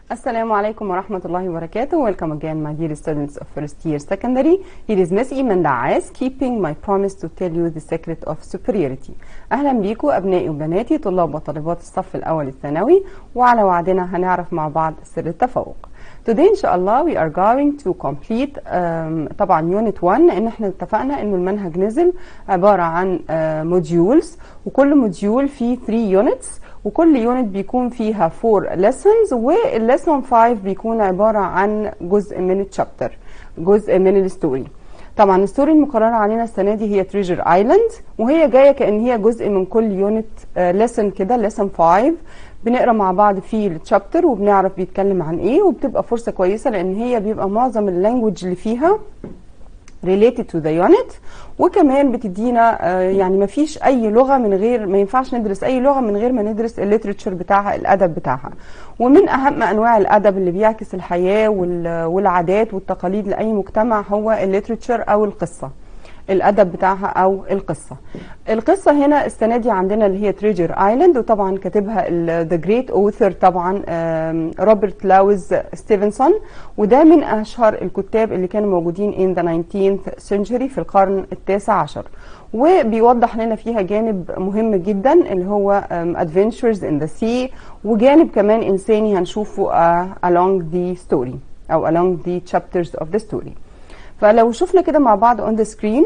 Assalamu alaikum wa rahmatullahi wa barakatuh. Welcome again, my dear students of first year secondary. Here is Miss Iman Daas, keeping my promise to tell you the secret of superiority. أهلا بيكم أبنائي وبناتي طلاب وطالبات الصف الأول الثانوي وعلى وعدنا هنعرف مع بعض سر التفوق. Today إن شاء الله we are going to complete um, طبعا unit 1 لأن احنا اتفقنا إنه المنهج نزل عبارة عن موديولز وكل موديول فيه 3 units وكل يونت بيكون فيها 4 lessons والليسون 5 بيكون عبارة عن جزء من الشابتر جزء من الستوري طبعا الستوري المقررة علينا السنة دي هي تريجر ايلاند وهي جاية كأن هي جزء من كل يونت ليسن كده ليسن 5 بنقرا مع بعض في الشابتر وبنعرف بيتكلم عن ايه وبتبقى فرصة كويسة لأن هي بيبقى معظم اللانجوج اللي فيها related to the unit وكمان بتدينا يعني ما فيش اي لغه من غير ما ينفعش ندرس اي لغه من غير ما ندرس الليترتشر بتاعها الادب بتاعها ومن اهم انواع الادب اللي بيعكس الحياه والعادات والتقاليد لاي مجتمع هو الليترتشر او القصه الادب بتاعها او القصه القصه هنا السنه دي عندنا اللي هي تريجر ايلاند وطبعا كاتبها ذا جريت اوثر طبعا روبرت لاوز ستيفنسون وده من اشهر الكتاب اللي كانوا موجودين in the 19th century في القرن التاسع عشر وبيوضح لنا فيها جانب مهم جدا اللي هو adventures in the sea وجانب كمان انساني هنشوفه uh, along the story او along the chapters of the story فلو شفنا كده مع بعض اون ذا سكرين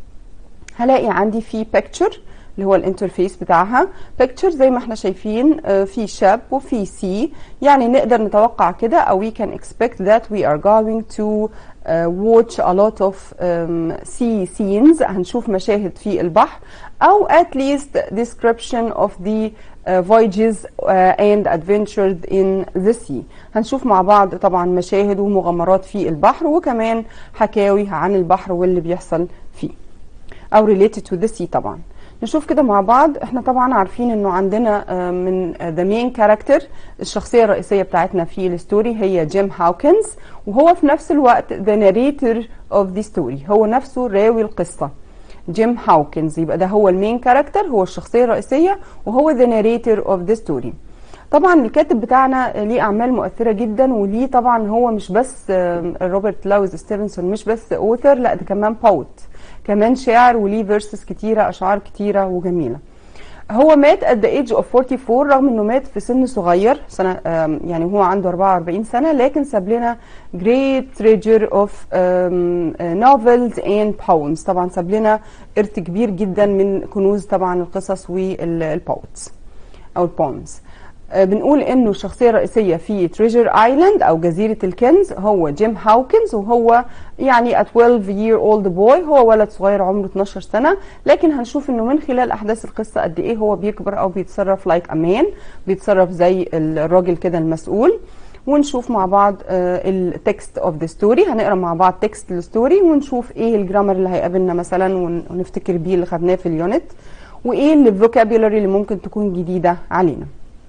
هلاقي عندي في بيكتشر اللي هو الانترفيس بتاعها بيكتشر زي ما احنا شايفين في شاب وفي سي يعني نقدر نتوقع كده او we can expect that we are going to uh, watch a lot of um, sea scenes هنشوف مشاهد في البحر او at least description of the uh, voyages uh, and adventures in the sea هنشوف مع بعض طبعا مشاهد ومغامرات في البحر وكمان حكاوي عن البحر واللي بيحصل فيه او related to the sea طبعا نشوف كده مع بعض احنا طبعا عارفين انه عندنا من ذا مين كاركتر الشخصيه الرئيسيه بتاعتنا في الستوري هي جيم هاوكنز وهو في نفس الوقت ذا ناريتور اوف ذا ستوري هو نفسه راوي القصه جيم هاوكنز يبقى ده هو المين كاركتر هو الشخصيه الرئيسيه وهو ذا ناريتور اوف ذا ستوري طبعا الكاتب بتاعنا ليه اعمال مؤثره جدا وليه طبعا هو مش بس روبرت لاوز ستيفنسون مش بس اوثر لا ده كمان باوت كمان شاعر وليه فيرسز كتيره اشعار كتيره وجميله هو مات at the age of 44 رغم انه مات في سن صغير سنه يعني هو عنده 44 سنه لكن ساب لنا great treasure of um, novels and poems طبعا ساب لنا ارث كبير جدا من كنوز طبعا القصص والبوتس او البومز بنقول انه الشخصيه الرئيسيه في تريجر ايلاند او جزيره الكنز هو جيم هاوكنز وهو يعني a 12 year old boy هو ولد صغير عمره 12 سنه لكن هنشوف انه من خلال احداث القصه قد ايه هو بيكبر او بيتصرف لايك like a man بيتصرف زي الراجل كده المسؤول ونشوف مع بعض التكست اوف ذا ستوري هنقرا مع بعض تكست الستوري ونشوف ايه الجرامر اللي هيقابلنا مثلا ونفتكر بيه اللي خدناه في اليونت وايه الفوكابيولاري اللي ممكن تكون جديده علينا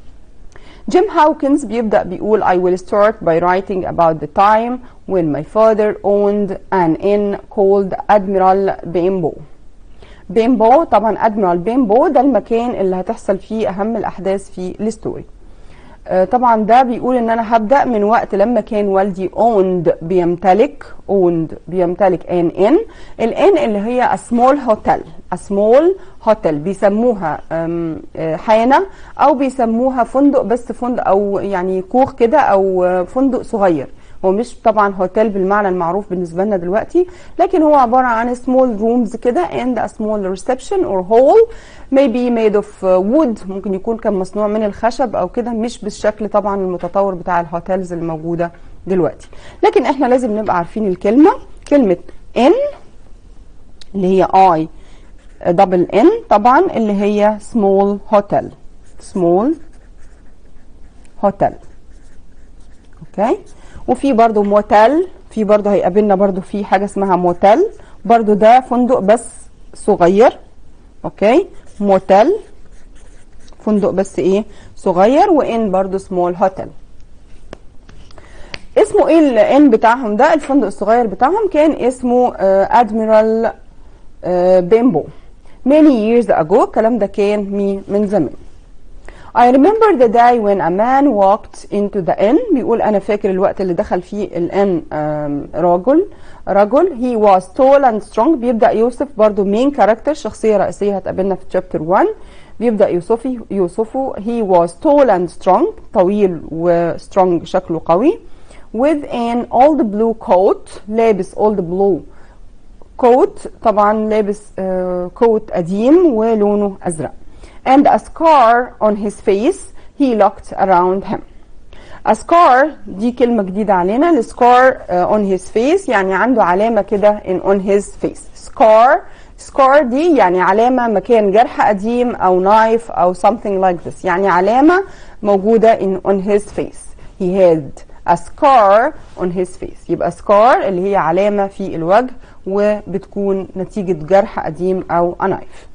جيم هاوكنز بيبدأ بيقول I will start by writing about the time when my father owned an inn called Admiral Bimbo. بيمبو طبعا ادميرال بيمبو ده المكان اللي هتحصل فيه اهم الاحداث في الستوري آه طبعا ده بيقول ان انا هبدا من وقت لما كان والدي اوند بيمتلك اوند بيمتلك ان ان الان اللي هي a small hotel a small hotel بيسموها حانه او بيسموها فندق بس فندق او يعني كوخ كده او فندق صغير هو مش طبعا هوتيل بالمعنى المعروف بالنسبه لنا دلوقتي لكن هو عباره عن small rooms كده and a small reception or hall maybe made of wood ممكن يكون كان مصنوع من الخشب او كده مش بالشكل طبعا المتطور بتاع الهوتيلز الموجوده دلوقتي لكن احنا لازم نبقى عارفين الكلمه كلمه ان اللي هي اي دبل ان طبعا اللي هي small hotel small hotel اوكي وفي برضو موتيل في برضو هيقابلنا برضو في حاجة اسمها موتيل برضو ده فندق بس صغير اوكي موتيل فندق بس ايه صغير وان برضو سمول هوتيل اسمه ايه الان بتاعهم ده الفندق الصغير بتاعهم كان اسمه ادميرال بيمبو many years ago الكلام ده كان من زمان I remember the day when a man walked into the inn بيقول أنا فاكر الوقت اللي دخل فيه الان رجل رجل he was tall and strong بيبدأ يوصف برضو main character شخصية رئيسية هتقابلنا في chapter 1 بيبدأ يوصفه يوصفه he was tall and strong طويل و strong شكله قوي with an old blue coat لابس old blue coat طبعا لابس كوت قديم ولونه أزرق and a scar on his face he looked around him a scar دي كلمة جديدة علينا ال scar uh, on his face يعني عنده علامة كده in on his face scar scar دي يعني علامة مكان جرح قديم أو knife أو something like this يعني علامة موجودة in on his face he had a scar on his face يبقى scar اللي هي علامة في الوجه وبتكون نتيجة جرح قديم أو a knife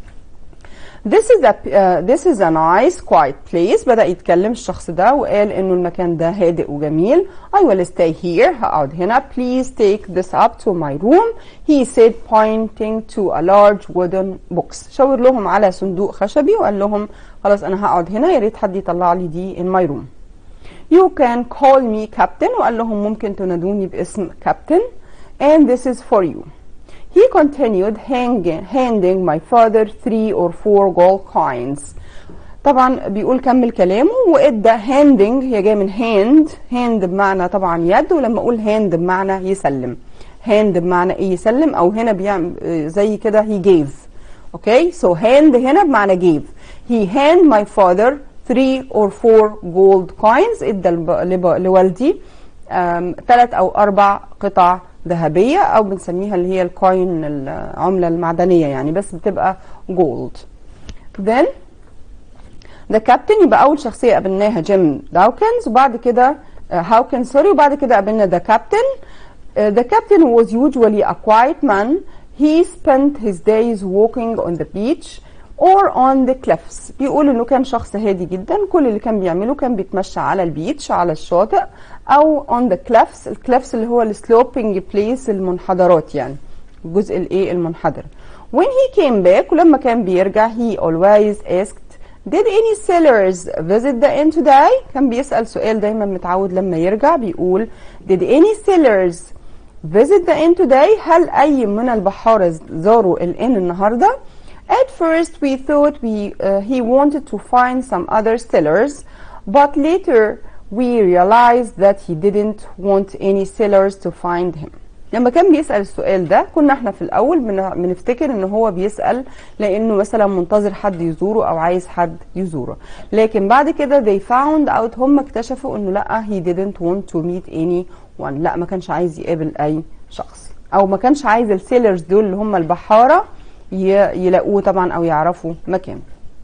This is a uh, this is a nice quiet place بدأ يتكلم الشخص ده وقال إنه المكان ده هادئ وجميل I will stay here هقعد هنا please take this up to my room he said pointing to a large wooden box شاور لهم على صندوق خشبي وقال لهم خلاص أنا هقعد هنا يا ريت حد يطلع لي دي in my room You can call me captain وقال لهم ممكن تنادوني باسم captain and this is for you He continued hanging, handing my father three or four gold coins. طبعا بيقول كمل كلامه وادى handing هي جايه من hand hand بمعنى طبعا يد ولما اقول hand بمعنى يسلم hand بمعنى ايه يسلم او هنا بيعمل زي كده he gave اوكي سو so hand هنا بمعنى gave he hand my father three or four gold coins ادى لوالدي ثلاث او اربع قطع ذهبية أو بنسميها اللي هي الكوين العملة المعدنية يعني بس بتبقى جولد then the captain يبقى أول شخصية قابلناها جيم داوكنز وبعد كده هاوكن سوري وبعد كده قابلنا the captain uh, the captain was usually a quiet man he spent his days walking on the beach or on the cliffs بيقول انه كان شخص هادي جدا كل اللي كان بيعمله كان بيتمشى على البيتش على الشاطئ او on the cliffs الكليفس اللي هو السلوبينج بليس المنحدرات يعني الجزء الايه المنحدر when he came back ولما كان بيرجع he always asked did any sailors visit the inn today كان بيسأل سؤال دايما متعود لما يرجع بيقول did any sailors visit the inn today هل اي من البحارة زاروا الان النهارده At first we thought we, uh, he wanted to find some other sellers, but later we realized that he didn't want any sellers to find him. لما كان بيسأل السؤال ده كنا احنا في الأول بنفتكر ان هو بيسأل لأنه مثلا منتظر حد يزوره أو عايز حد يزوره لكن بعد كده they found out هم اكتشفوا انه لا he didn't want to meet anyone لا ما كانش عايز يقابل أي شخص أو ما كانش عايز السيلرز دول اللي هم البحارة يلاقوه طبعا او يعرفوا مكانه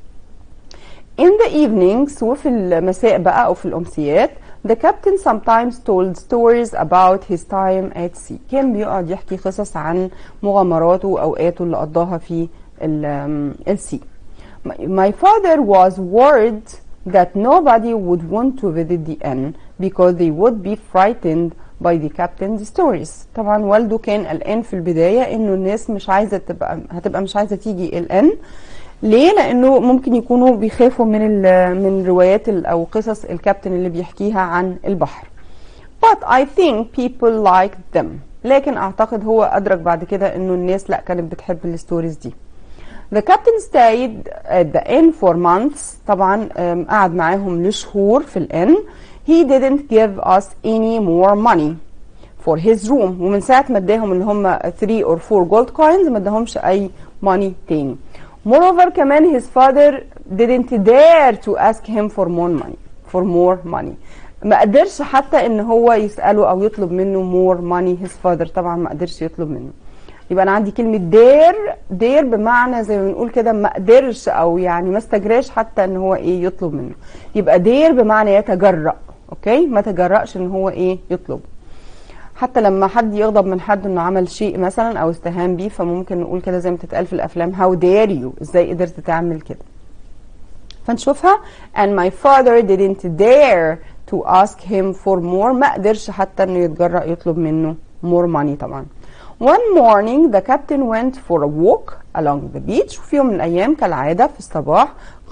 In the evenings وفي المساء بقى او في الامسيات the captain sometimes told stories about his time at sea كان بيقعد يحكي قصص عن مغامراته واوقاته اللي قضاها في السي My father was worried that nobody would want to visit the inn because they would be frightened by the captain's stories طبعا والده كان قلقان في البدايه انه الناس مش عايزه تبقى هتبقى مش عايزه تيجي الان ليه لانه ممكن يكونوا بيخافوا من من روايات او قصص الكابتن اللي بيحكيها عن البحر but I think people liked them لكن اعتقد هو ادرك بعد كده انه الناس لا كانت بتحب الستوريز دي The captain stayed at the inn for months طبعا قعد معاهم لشهور في الان he didn't give us any more money for his room ومن ساعة ما اداهم اللي هم 3 or 4 gold coins ما اداهمش أي money تاني. Moreover كمان his father didn't dare to ask him for more money for more money ما قدرش حتى ان هو يسأله او يطلب منه more money his father طبعا ما قدرش يطلب منه يبقى انا عندي كلمه دير دير بمعنى زي ما بنقول كده ما قدرش او يعني ما استجراش حتى ان هو ايه يطلب منه يبقى دير بمعنى يتجرأ اوكي ما تجرأش ان هو ايه يطلب حتى لما حد يغضب من حد انه عمل شيء مثلا او استهان بيه فممكن نقول كده زي ما تتقال في الافلام هاو دير يو ازاي قدرت تعمل كده فنشوفها and my father didn't dare to ask him for more ما قدرش حتى انه يتجرأ يطلب منه more money طبعا One morning the captain went for a walk along the beach وفي يوم من الأيام كالعادة في الصباح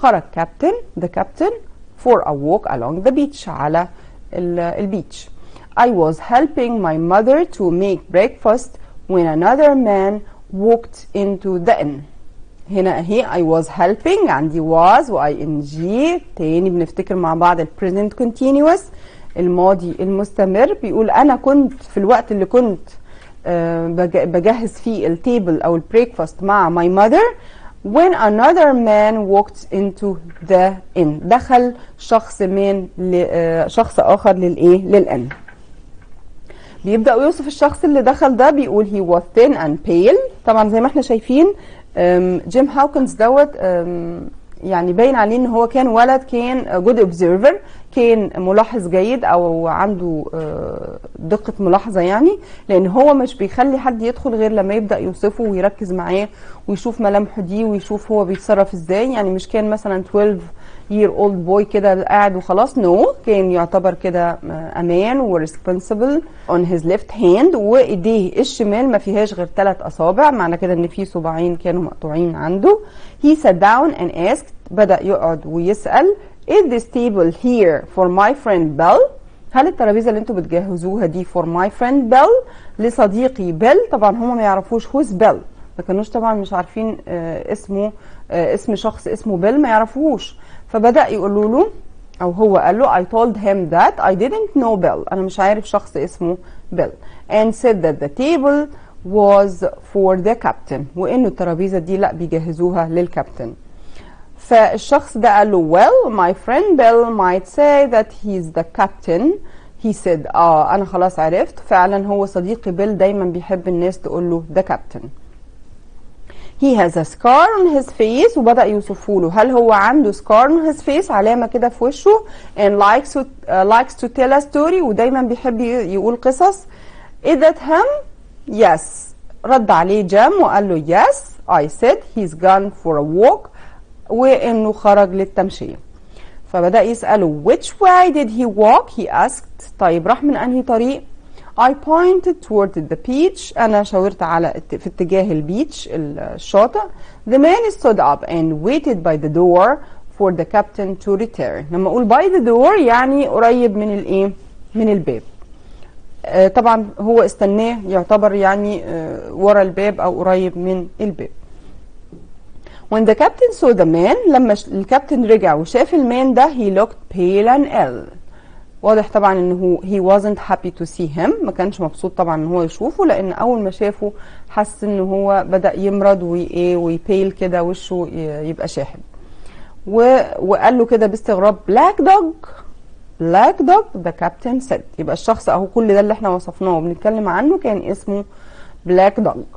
خرج كابتن the captain for a walk along the beach على ال- البيتش I was helping my mother to make breakfast when another man walked into the inn هنا اهي I was helping عندي was و ing تاني بنفتكر مع بعض ال present continuous الماضي المستمر بيقول انا كنت في الوقت اللي كنت آه، بج- بجهز فيه التيبل او البريكفاست مع my mother when another man walked into the inn دخل شخص من ل- آه، شخص اخر للايه للان بيبدأ يوصف الشخص اللي دخل ده بيقول he was thin and pale طبعا زي ما احنا شايفين أم، جيم هاوكنز دوت أم، يعني باين عليه ان هو كان ولد كان جود اوبزرفر كان ملاحظ جيد او عنده آه، دقة ملاحظة يعني لان هو مش بيخلي حد يدخل غير لما يبدأ يوصفه ويركز معاه ويشوف ملامحه دي ويشوف هو بيتصرف ازاي يعني مش كان مثلا 12 year old boy كده قاعد وخلاص نو no. كان يعتبر كده امان وريسبونسبل on his left hand وايديه الشمال ما فيهاش غير ثلاث اصابع معنى كده ان في صباعين كانوا مقطوعين عنده he sat down and asked بدا يقعد ويسال is this table here for my friend Bell هل الترابيزه اللي انتوا بتجهزوها دي for my friend Bell لصديقي بيل طبعا هم ما يعرفوش who's Bell ما كانوش طبعا مش عارفين آه اسمه آه اسم شخص اسمه بيل ما يعرفوش فبدأ يقولوا له أو هو قال له I told him that I didn't know Bill أنا مش عارف شخص اسمه Bill and said that the table was for the captain وإنه الترابيزة دي لا بيجهزوها للكابتن فالشخص ده قال له well my friend Bill might say that he's the captain he said اه أنا خلاص عرفت فعلا هو صديقي بيل دايما بيحب الناس تقول له the captain he has a scar on his face وبدأ يوصفه له هل هو عنده scar on his face علامة كده في وشه and likes to, uh, likes to tell a story ودايما بيحب ي- يقول قصص is that him yes رد عليه جام وقال له yes I said he's gone for a walk وانه خرج للتمشية فبدأ يسأله which way did he walk he asked طيب راح من انهي طريق I pointed toward the beach أنا شاورت على ات- في اتجاه البيتش الشاطئ The man stood up and waited by the door for the captain to return لما أقول by the door يعني قريب من الإيه؟ من الباب آه، طبعا هو استناه يعتبر يعني آه، ورا الباب أو قريب من الباب When the captain saw the man لما ش- الكابتن رجع وشاف المان ده he looked pale and ill واضح طبعا ان هو he wasn't happy to see him ما كانش مبسوط طبعا ان هو يشوفه لان اول ما شافه حس ان هو بدا يمرض وايه ويبيل كده وشه ي- يبقى شاحب و... وقال له كده باستغراب black dog black dog the captain said يبقى الشخص اهو كل ده اللي احنا وصفناه وبنتكلم عنه كان اسمه black dog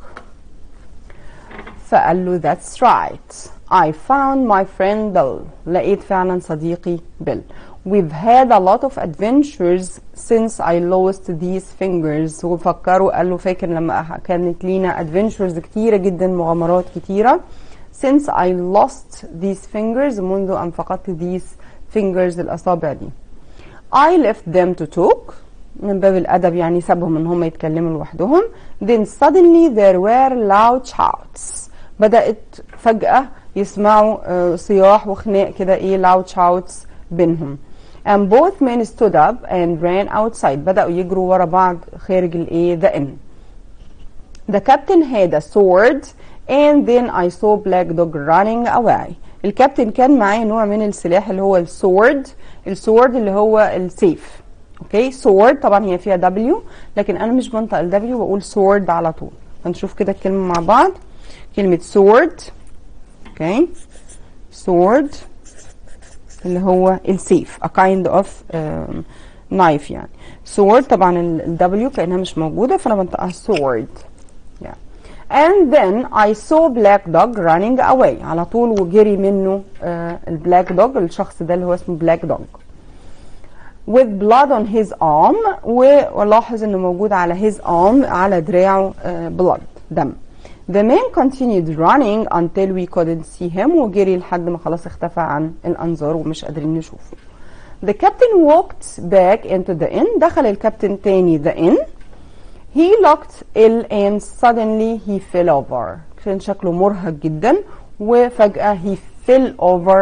فقال له that's right I found my friend Bill لقيت فعلا صديقي بيل We've had a lot of adventures since I lost these fingers وفكروا قال له فاكر لما أح- كانت لينا adventures كتيرة جدا مغامرات كتيرة since I lost these fingers منذ أن فقدت these fingers الأصابع دي I left them to talk من باب الأدب يعني سابهم إن هم يتكلموا لوحدهم then suddenly there were loud shouts بدأت فجأة يسمعوا آه، صياح وخناق كده إيه loud shouts بينهم and both men stood up and ran outside بدأوا يجروا ورا بعض خارج الإيه the inn The captain had a sword and then I saw black dog running away. الكابتن كان معاه نوع من السلاح اللي هو السورد السورد اللي هو السيف اوكي سورد طبعا هي فيها دبليو لكن انا مش بنطق الدبليو بقول سورد على طول هنشوف كده الكلمه مع بعض كلمه سورد اوكي سورد اللي هو السيف a kind of um, knife يعني sword طبعا الدبليو كأنها مش موجودة فأنا بنطقها sword yeah. and then I saw black dog running away على طول وجري منه آه البلاك دوج الشخص ده اللي هو اسمه black dog with blood on his arm ولاحظ انه موجود على his arm على دراعه آه blood دم The man continued running until we couldn't see him وجري لحد ما خلاص اختفى عن الأنظار ومش قادرين نشوفه. The captain walked back into the inn دخل الكابتن تاني the inn. He looked ill and suddenly he fell over. كان شكله مرهق جدا وفجأة he fell over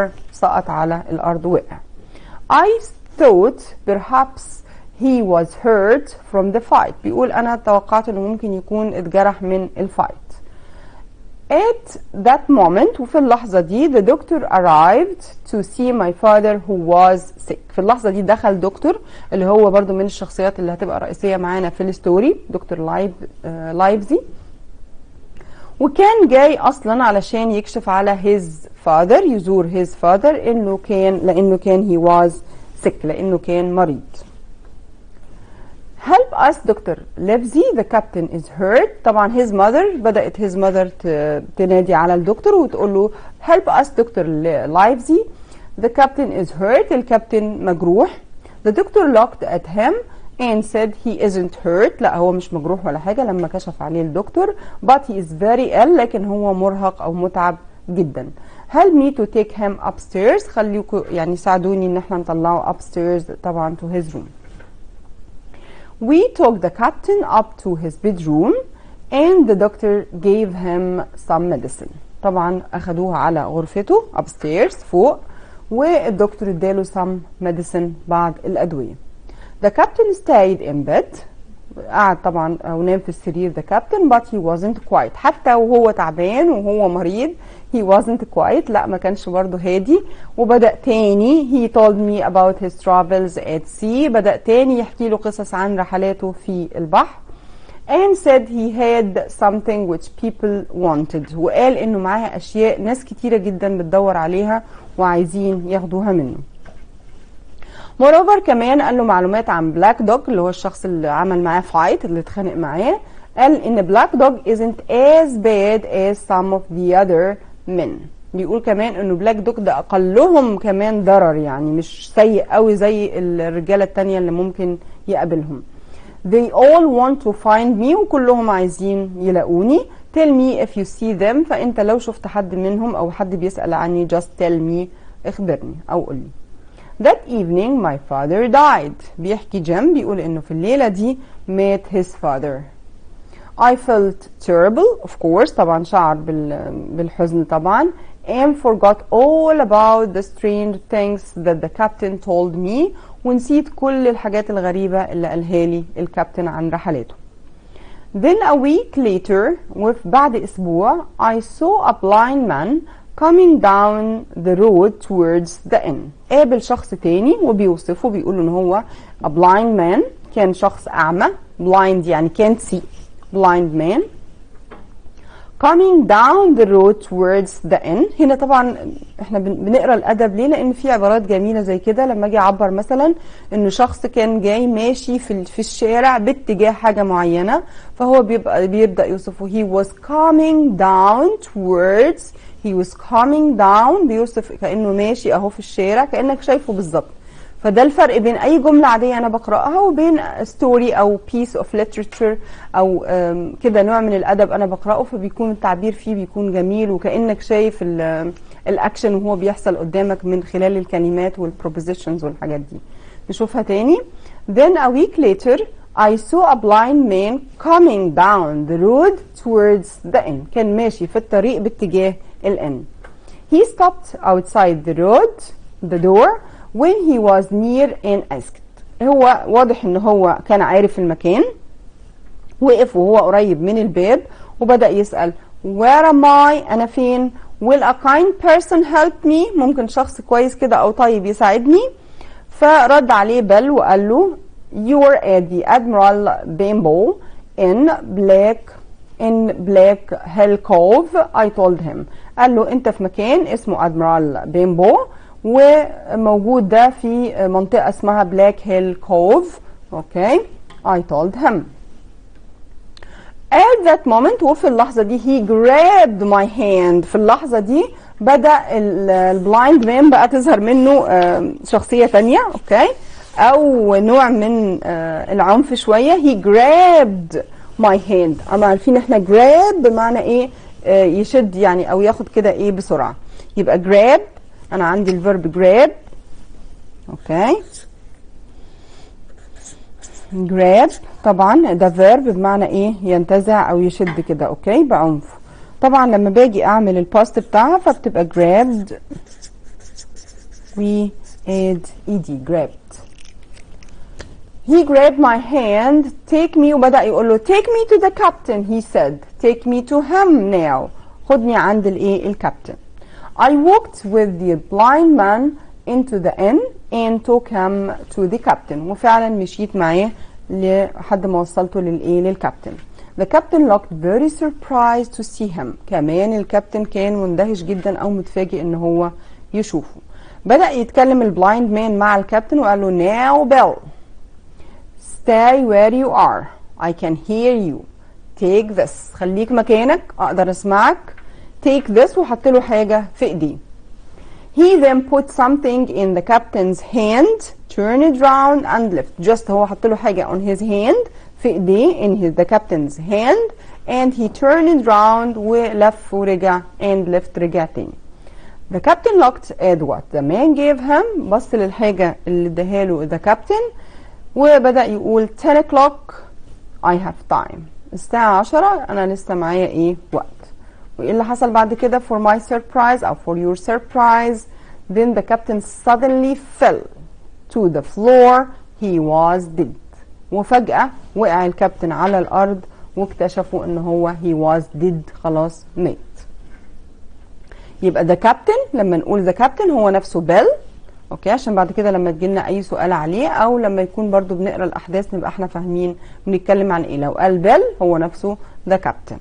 سقط على الارض وقع I thought perhaps he was hurt from the fight بيقول انا توقعت انه ممكن يكون اتجرح من الفايت At that moment وفي اللحظة دي the doctor arrived to see my father who was sick في اللحظة دي دخل دكتور اللي هو برضو من الشخصيات اللي هتبقى رئيسية معانا في الستوري دكتور لايف آه لايفزي وكان جاي اصلا علشان يكشف على his father يزور his father انه كان لانه كان he was sick لانه كان مريض help us دكتور ليفزي the captain is hurt طبعا his mother بدأت his mother تنادي على الدكتور وتقول له help us دكتور ليفزي the captain is hurt الكابتن مجروح the doctor looked at him and said he isn't hurt لا هو مش مجروح ولا حاجة لما كشف عليه الدكتور but he is very ill لكن هو مرهق أو متعب جدا help me to take him upstairs خليكم يعني ساعدوني ان احنا نطلعه upstairs طبعا to his room We took the captain up to his bedroom and the doctor gave him some medicine. طبعا أخدوه على غرفته upstairs فوق والدكتور اداله some medicine بعض الأدوية. The captain stayed in bed قعد طبعا أو نام في السرير the captain but he wasn't quiet حتى وهو تعبان وهو مريض he wasn't quiet لا ما كانش برضه هادي وبدأ تاني he told me about his travels at sea بدأ تاني يحكي له قصص عن رحلاته في البحر and said he had something which people wanted وقال انه معاه اشياء ناس كتيرة جدا بتدور عليها وعايزين ياخدوها منه moreover كمان قال له معلومات عن بلاك دوج اللي هو الشخص اللي عمل معاه فايت اللي اتخانق معاه قال ان بلاك دوج isn't as bad as some of the other men بيقول كمان انه بلاك دوج ده اقلهم كمان ضرر يعني مش سيء قوي زي الرجاله التانية اللي ممكن يقابلهم they all want to find me وكلهم عايزين يلاقوني tell me if you see them فانت لو شفت حد منهم او حد بيسأل عني just tell me اخبرني او قول لي That evening my father died بيحكي جيم بيقول انه في الليلة دي مات his father I felt terrible of course طبعا شعر بالحزن طبعا and forgot all about the strange things that the captain told me ونسيت كل الحاجات الغريبة اللي قالها لي الكابتن عن رحلاته Then a week later وبعد أسبوع I saw a blind man coming down the road towards the inn قابل شخص تاني وبيوصفه بيقول ان هو a blind man كان شخص أعمى blind يعني can't see blind man coming down the road towards the inn هنا طبعا احنا بنقرا الادب ليه لان في عبارات جميله زي كده لما اجي اعبر مثلا انه شخص كان جاي ماشي في في الشارع باتجاه حاجه معينه فهو بيبقى بيبدا يوصفه he was coming down towards he was coming down بيوصف كانه ماشي اهو في الشارع كانك شايفه بالظبط فده الفرق بين اي جمله عاديه انا بقراها وبين ستوري او بيس اوف literature او كده نوع من الادب انا بقراه فبيكون التعبير فيه بيكون جميل وكانك شايف الاكشن وهو بيحصل قدامك من خلال الكلمات والبروبوزيشنز والحاجات دي نشوفها تاني then a week later I saw a blind man coming down the road towards the inn كان ماشي في الطريق باتجاه الان he stopped outside the road the door when he was near and asked هو واضح ان هو كان عارف المكان وقف وهو قريب من الباب وبدأ يسأل where am I أنا فين will a kind person help me ممكن شخص كويس كده أو طيب يساعدني فرد عليه بل وقال له you're at the Admiral Bimbo in Black in Black Hill Cove I told him قال له انت في مكان اسمه Admiral Bimbo وموجود ده في منطقة اسمها بلاك هيل كوف اوكي I told him at that moment وفي اللحظة دي he grabbed my hand في اللحظة دي بدأ البلايند مان بقى تظهر منه شخصية تانية اوكي او نوع من العنف شوية he grabbed my hand اما عارفين احنا grab بمعنى ايه يشد يعني او ياخد كده ايه بسرعة يبقى grab انا عندي الفيرب grab اوكي grab طبعا ده فيرب بمعنى ايه ينتزع او يشد كده اوكي بعنف طبعا لما باجي اعمل الباست بتاعها فبتبقى grabbed we add ed grabbed He grabbed my hand, take me وبدأ يقول له take me to the captain he said take me to him now خدني عند الايه الكابتن I walked with the blind man into the inn and took him to the captain وفعلا مشيت معاه لحد ما وصلته للايه للكابتن The captain looked very surprised to see him كمان الكابتن كان مندهش جدا او متفاجئ ان هو يشوفه بدأ يتكلم البلايند مان مع الكابتن وقال له now Bill stay where you are I can hear you take this خليك مكانك اقدر اسمعك take this وحط له حاجة في ايديه He then put something in the captain's hand, turn it round and left. Just هو حط له حاجة on his hand في ايديه in his, the captain's hand and he turned it round ولف ورجع and left رجع تاني. The captain looked at what the man gave him بص للحاجة اللي اداها له the captain وبدأ يقول 10 o'clock I have time. الساعة 10 أنا لسه معايا إيه وقت. وايه اللي حصل بعد كده for my surprise او for your surprise then the captain suddenly fell to the floor he was dead وفجأة وقع الكابتن على الأرض واكتشفوا ان هو he was dead خلاص مات يبقى the captain لما نقول the captain هو نفسه بيل اوكي عشان بعد كده لما تجيلنا اي سؤال عليه او لما يكون برضو بنقرا الاحداث نبقى احنا فاهمين بنتكلم عن ايه لو قال بيل هو نفسه the captain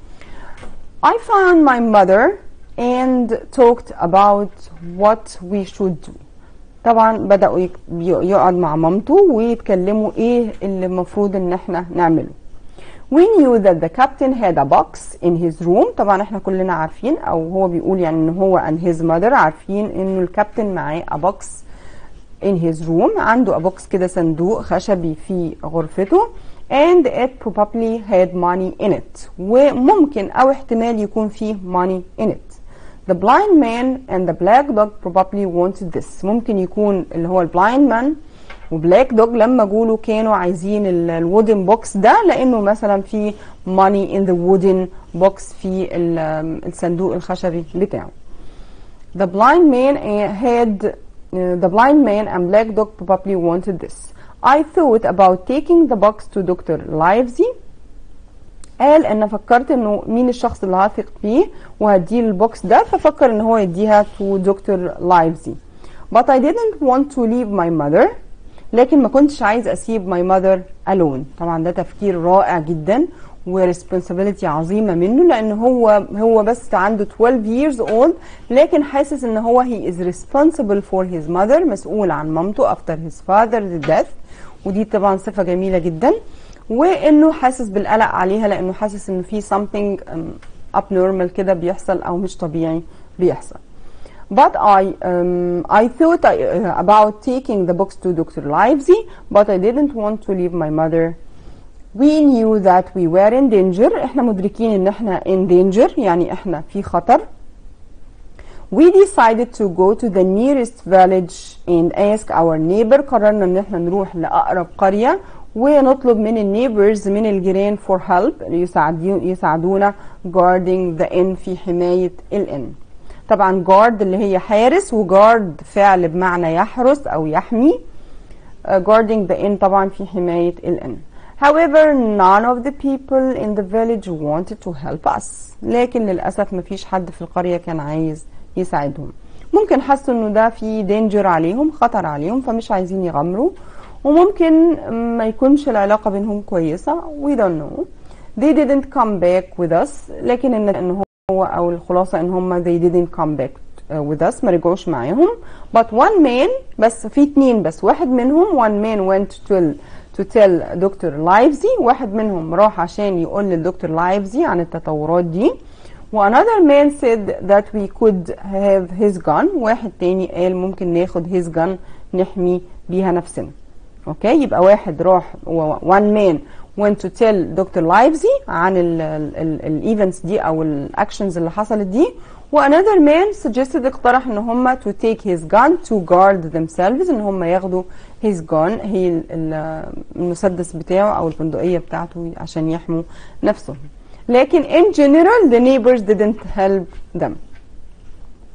I found my mother and talked about what we should do. طبعا بدأوا يك- يقعد مع مامته ويتكلموا ايه اللي المفروض ان احنا نعمله. We knew that the captain had a box in his room طبعا احنا كلنا عارفين او هو بيقول يعني ان هو and his mother عارفين انه الكابتن معاه a box in his room عنده a box كده صندوق خشبي في غرفته and it probably had money in it وممكن او احتمال يكون فيه money in it the blind man and the black dog probably wanted this ممكن يكون اللي هو البلايند مان وبلاك دوج لما جولوا كانوا عايزين الوودن بوكس ده لانه مثلا في money in the wooden box في ال- الصندوق الخشبي بتاعه The blind man uh, had uh, the blind man and black dog probably wanted this. I thought about taking the box to Dr. Livesey. قال ان فكرت انه مين الشخص اللي هثق فيه وهديه البوكس ده ففكر ان هو يديها to دكتور لايفزي but I didn't want to leave my mother لكن ما كنتش عايز اسيب my mother alone طبعا ده تفكير رائع جدا وريسبونسابيلتي عظيمه منه لان هو هو بس عنده 12 years old لكن حاسس ان هو he is responsible for his mother مسؤول عن مامته after his father's death ودي طبعا صفه جميله جدا وانه حاسس بالقلق عليها لانه حاسس انه في something um, abnormal كده بيحصل او مش طبيعي بيحصل But I um, I thought I, uh, about taking the books to Dr. Livesey, but I didn't want to leave my mother. We knew that we were in danger. احنا مدركين ان احنا in danger يعني احنا في خطر. We decided to go to the nearest village and ask our neighbor. قررنا ان احنا نروح لأقرب قرية ونطلب من النيبرز من الجيران for help يساعدون يساعدونا guarding the inn في حماية الإن. طبعا guard اللي هي حارس وجارد فعل بمعنى يحرس أو يحمي. Uh, guarding the inn طبعا في حماية الإن. However, none of the people in the village wanted to help us. لكن للأسف مفيش حد في القرية كان عايز يساعدهم. ممكن حسوا انه ده في danger عليهم خطر عليهم فمش عايزين يغامروا وممكن ما يكونش العلاقة بينهم كويسة we don't know they didn't come back with us لكن ان إن هو او الخلاصة ان هم they didn't come back with us ما رجعوش معاهم but one man بس في اتنين بس واحد منهم one man went to tell to tell دكتور لايفزي واحد منهم راح عشان يقول للدكتور لايفزي عن التطورات دي و another man said that we could have his gun واحد تاني قال ممكن ناخد his gun نحمي بيها نفسنا اوكي يبقى واحد راح one man went to tell دكتور لايفزي عن الايفنتس دي او الاكشنز اللي حصلت دي و another man suggested اقترح ان هم to take his gun to guard themselves ان هم ياخدوا his gun هي المسدس بتاعه او البندقية بتاعته عشان يحموا نفسهم لكن in general the neighbors didn't help them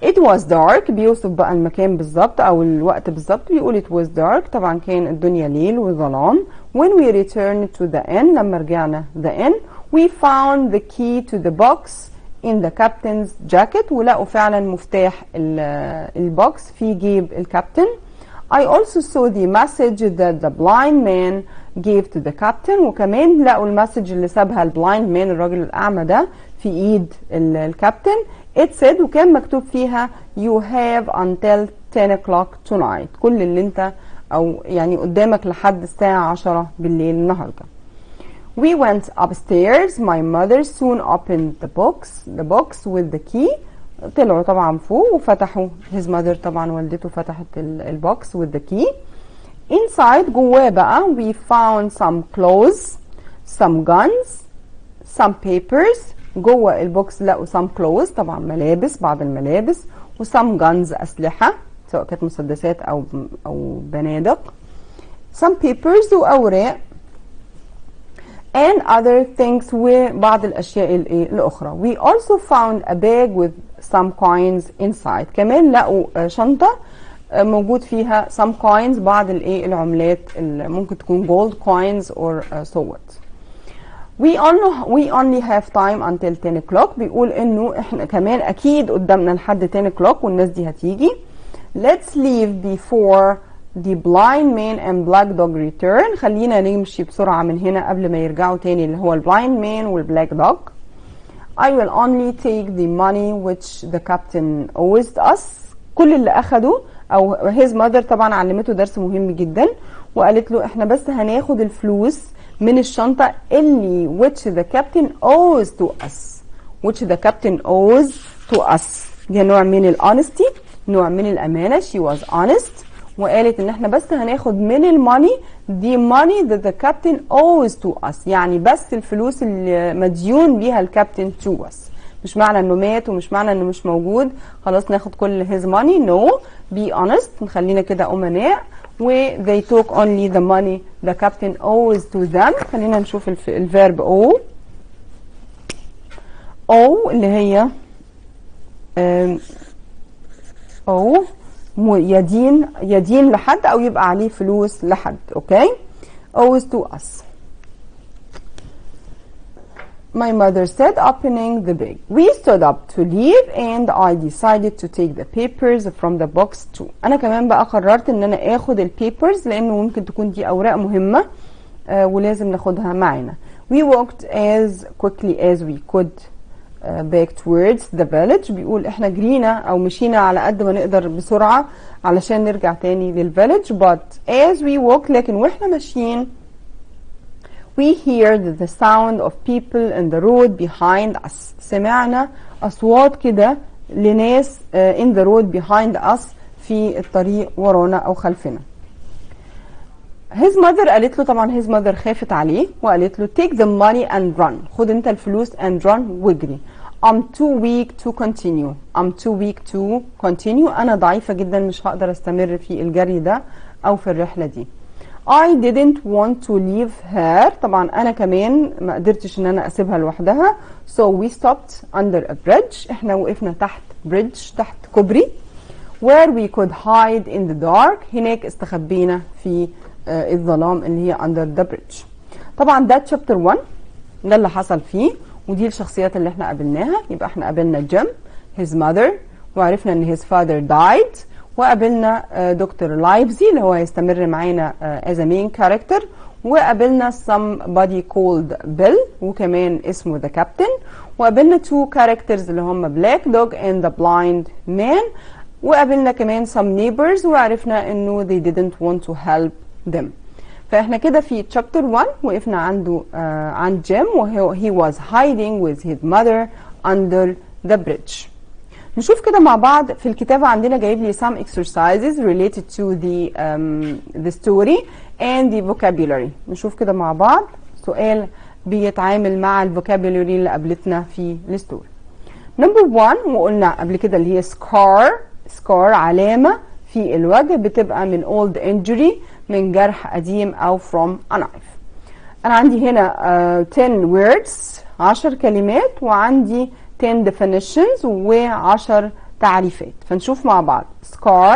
It was dark بيوصف بقى المكان بالظبط أو الوقت بالظبط بيقول it was dark طبعا كان الدنيا ليل وظلام when we returned to the inn لما رجعنا the inn we found the key to the box in the captain's jacket ولقوا فعلا مفتاح البوكس في جيب الكابتن I also saw the message that the blind man gave to the captain وكمان لقوا المسج اللي سابها البلايند مان الراجل الأعمى ده في إيد الكابتن it said وكان مكتوب فيها you have until 10 o'clock tonight كل اللي انت او يعني قدامك لحد الساعة 10 بالليل النهاردة We went upstairs. My mother soon opened the box, the box with the key. طلعوا طبعا فوق وفتحوا his mother طبعا والدته فتحت البوكس with the key. Inside جواه بقى we found some clothes, some guns, some papers. جوه البوكس لقوا some clothes طبعا ملابس بعض الملابس و some guns أسلحة سواء كانت مسدسات أو أو بنادق. some papers وأوراق and other things وبعض الأشياء الأخرى. We also found a bag with some coins inside. كمان لقوا شنطة موجود فيها some coins بعض الايه العملات اللي ممكن تكون gold coins or so what. We only we only have time until 10 o'clock بيقول انه احنا كمان اكيد قدامنا لحد 10 o'clock والناس دي هتيجي. Let's leave before the blind man and black dog return خلينا نمشي بسرعة من هنا قبل ما يرجعوا تاني اللي هو البلايند مان والبلاك dog I will only take the money which the captain owes us كل اللي أخده أو his mother طبعا علمته درس مهم جدا وقالت له احنا بس هناخد الفلوس من الشنطة اللي which the captain owes to us which the captain owes to us دي نوع من الهونستي نوع من الأمانة she was honest وقالت ان احنا بس هناخد من الماني دي money that the captain owes to us يعني بس الفلوس اللي مديون بيها الكابتن to us مش معنى انه مات ومش معنى انه مش موجود خلاص ناخد كل his money no be honest نخلينا كده امناء و they took only the money the captain owes to them خلينا نشوف الفيرب او او اللي هي او يدين يدين لحد او يبقى عليه فلوس لحد اوكي owes to us My mother said opening the bag. We stood up to leave and I decided to take the papers from the box too. أنا كمان بقى قررت إن أنا آخد البيبرز لأنه ممكن تكون دي أوراق مهمة آه ولازم ناخدها معانا. We walked as quickly as we could back towards the village بيقول احنا جرينا او مشينا على قد ما نقدر بسرعة علشان نرجع تاني للفيلج but as we walk لكن واحنا ماشيين we heard the sound of people in the road behind us سمعنا اصوات كده لناس uh, in the road behind us في الطريق ورانا او خلفنا his mother قالت له طبعا his mother خافت عليه وقالت له take the money and run خد انت الفلوس and run واجري I'm too weak to continue I'm too weak to continue أنا ضعيفة جدا مش هقدر استمر في الجري ده أو في الرحلة دي I didn't want to leave her طبعا أنا كمان ما قدرتش إن أنا أسيبها لوحدها so we stopped under a bridge إحنا وقفنا تحت bridge تحت كوبري where we could hide in the dark هناك استخبينا في آه الظلام اللي هي under the bridge طبعا ده chapter 1 ده اللي حصل فيه ودي الشخصيات اللي احنا قابلناها يبقى احنا قابلنا جيم his mother وعرفنا ان his father died وقابلنا دكتور لايفزي اللي هو هيستمر معانا as a main character وقابلنا somebody called Bill وكمان اسمه the captain وقابلنا two characters اللي هم black dog and the blind man وقابلنا كمان some neighbors وعرفنا انه they didn't want to help them فاحنا كده في chapter 1 وقفنا عنده آه عند جيم وهو he was hiding with his mother under the bridge نشوف كده مع بعض في الكتابة عندنا جايب لي some exercises related to the um, the story and the vocabulary نشوف كده مع بعض سؤال بيتعامل مع الفوكابولري اللي قابلتنا في الستوري نمبر 1 وقلنا قبل كده اللي هي scar scar علامة في الوجه بتبقى من old injury من جرح قديم او from a knife انا عندي هنا uh, 10 words 10 كلمات وعندي 10 definitions و10 تعريفات فنشوف مع بعض scar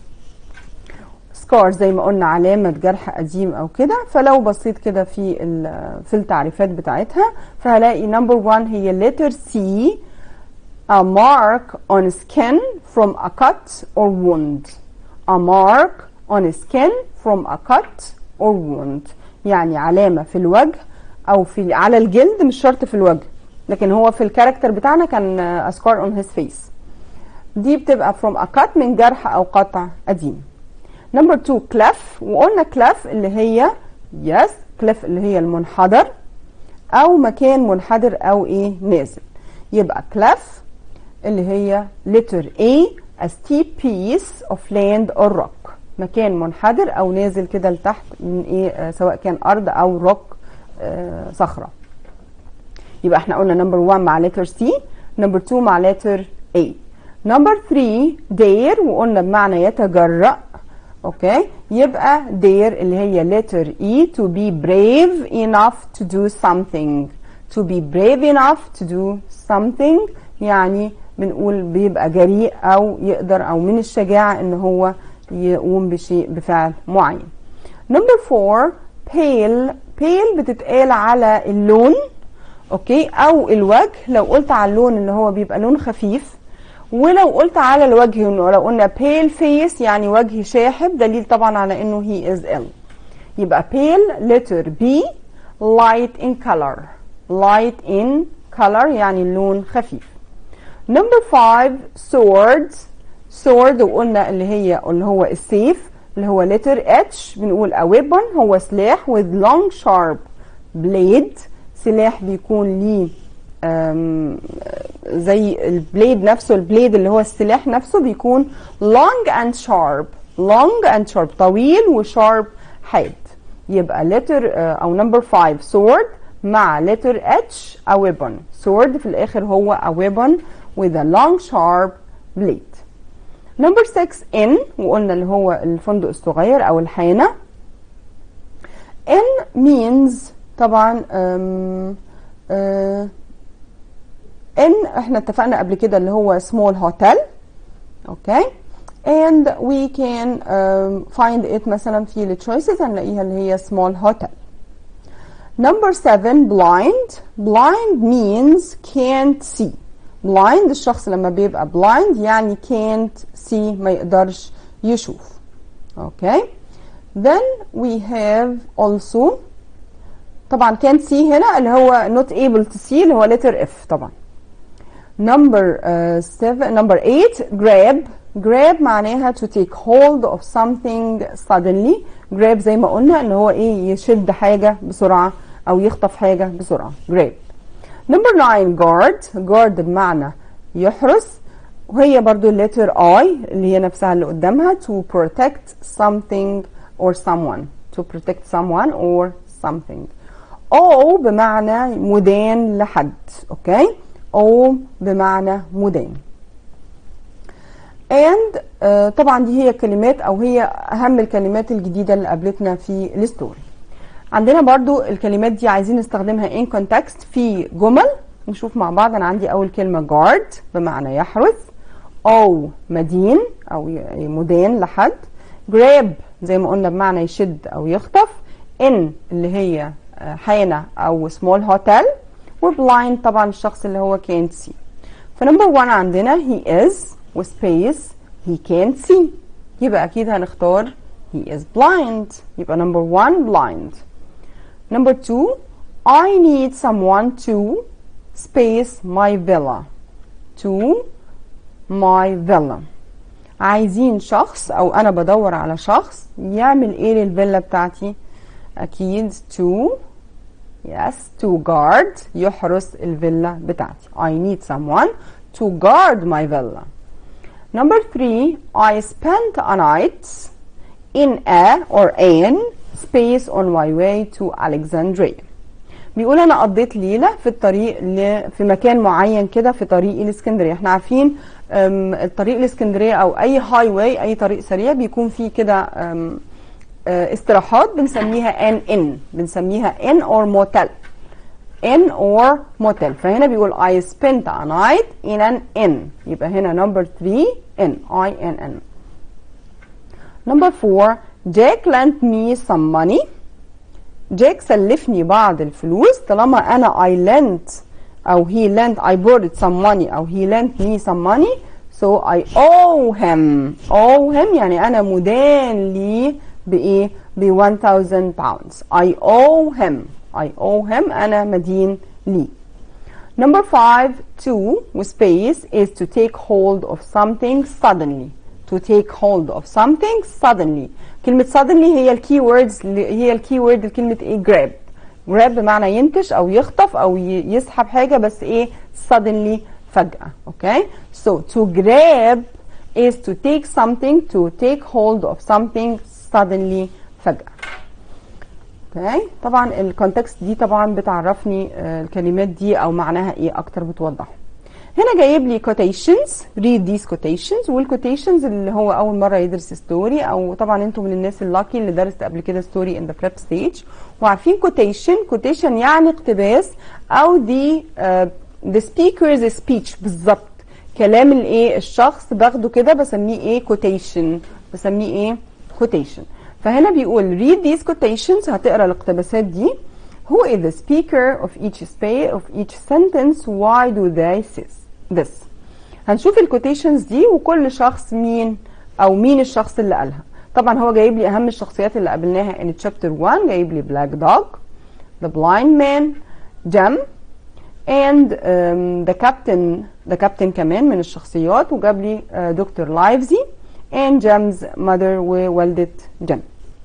سكار زي ما قلنا علامة جرح قديم أو كده فلو بصيت كده في في التعريفات بتاعتها فهلاقي نمبر 1 هي letter C a mark on skin from a cut or wound a mark on skin from a cut or wound يعني علامة في الوجه أو في على الجلد مش شرط في الوجه لكن هو في الكاركتر بتاعنا كان a scar on his face دي بتبقى from a cut من جرح أو قطع قديم نمبر 2 كلف وقلنا كلف اللي هي يس كلف اللي هي المنحدر او مكان منحدر او ايه نازل يبقى كلف اللي هي letter A a steep piece of land or rock مكان منحدر او نازل كده لتحت من ايه آه سواء كان ارض او روك آه صخره يبقى احنا قلنا نمبر 1 مع letter C نمبر 2 مع letter A نمبر 3 dare وقلنا بمعنى يتجرأ اوكي يبقى dare اللي هي letter E to be brave enough to do something to be brave enough to do something يعني بنقول بيبقى جريء او يقدر او من الشجاعة ان هو يقوم بشيء بفعل معين number 4 pale pale بتتقال على اللون اوكي او الوجه لو قلت على اللون اللي هو بيبقى لون خفيف ولو قلت على الوجه انه لو قلنا pale face يعني وجه شاحب دليل طبعا على انه he is ill يبقى pale letter B light in color light in color يعني اللون خفيف number 5 sword sword وقلنا اللي هي اللي هو السيف اللي هو letter H بنقول a weapon هو سلاح with long sharp blade سلاح بيكون ليه زي البليد نفسه البليد اللي هو السلاح نفسه بيكون long and sharp long and sharp طويل وشارب حاد يبقى letter او number 5 sword مع letter H a weapon sword في الاخر هو a weapon with a long sharp blade number 6 in وقلنا اللي هو الفندق الصغير او الحانه in means طبعا um, uh, ان احنا اتفقنا قبل كده اللي هو small hotel اوكي and we can um, find it مثلا في ال choices هنلاقيها اللي هي small hotel number 7 blind blind means can't see blind الشخص لما بيبقى blind يعني can't see ما يقدرش يشوف اوكي then we have also طبعا can't see هنا اللي هو not able to see اللي هو letter F طبعا number uh, seven number eight grab grab معناها to take hold of something suddenly grab زي ما قلنا ان هو ايه يشد حاجة بسرعة او يخطف حاجة بسرعة grab number nine guard guard بمعنى يحرس وهي برضو letter I اللي هي نفسها اللي قدامها to protect something or someone to protect someone or something O بمعنى مدان لحد اوكي okay? او بمعنى مدان and uh, طبعا دي هي كلمات او هي اهم الكلمات الجديده اللي قابلتنا في الستوري عندنا برضو الكلمات دي عايزين نستخدمها in context في جمل نشوف مع بعض انا عندي اول كلمه guard بمعنى يحرس او مدين او مدان لحد grab زي ما قلنا بمعنى يشد او يخطف in اللي هي حانه او small hotel وبلايند طبعا الشخص اللي هو can't see فنمبر 1 عندنا he is وسبيس he can't see يبقى اكيد هنختار he is blind يبقى نمبر 1 blind نمبر 2 I need someone to space my villa to my villa عايزين شخص او انا بدور على شخص يعمل ايه للفيلا بتاعتي اكيد to yes to guard يحرس الفيلا بتاعتي I need someone to guard my villa number three I spent a night in a or an space on my way to Alexandria بيقول انا قضيت ليله في الطريق ل... في مكان معين كده في طريق الاسكندريه احنا عارفين الطريق الاسكندريه او اي هاي واي اي طريق سريع بيكون فيه كده استراحات بنسميها ان ان بنسميها ان اور موتيل inn or motel فهنا بيقول I spent a night in an inn يبقى هنا number 3 in I N N number 4 Jack lent me some money جاك سلفني بعض الفلوس طالما انا I lent او he lent I borrowed some money او he lent me some money so I owe him owe him يعني انا مدان لي بايه ب 1000 pounds I owe him I owe him انا مدين لي number 5 to space is to take hold of something suddenly to take hold of something suddenly كلمة suddenly هي الكي ووردز هي الكي وورد لكلمة ايه grab grab بمعنى ينتش او يخطف او يسحب حاجة بس ايه suddenly فجأة اوكي so to grab is to take something to take hold of something suddenly فجأة اوكي طبعا الكونتكست دي طبعا بتعرفني الكلمات دي او معناها ايه اكتر بتوضحه هنا جايب لي quotations read these quotations والquotations اللي هو اول مره يدرس ستوري او طبعا انتم من الناس اللاكي اللي درست قبل كده ستوري in the prep stage وعارفين quotation quotation يعني اقتباس او دي uh, the speaker's speech بالظبط كلام الايه الشخص باخده كده بسميه ايه quotation بسميه ايه quotation فهنا بيقول read these quotations هتقرا الاقتباسات دي Who is the speaker of each space of each sentence? Why do they this? هنشوف الكوتيشنز دي وكل شخص مين او مين الشخص اللي قالها. طبعا هو جايب لي اهم الشخصيات اللي قابلناها in chapter 1 جايب لي black dog, the blind man, Jem and um, the captain the captain كمان من الشخصيات وجاب لي uh, دكتور لايفزي and Jem's mother ووالدة جم.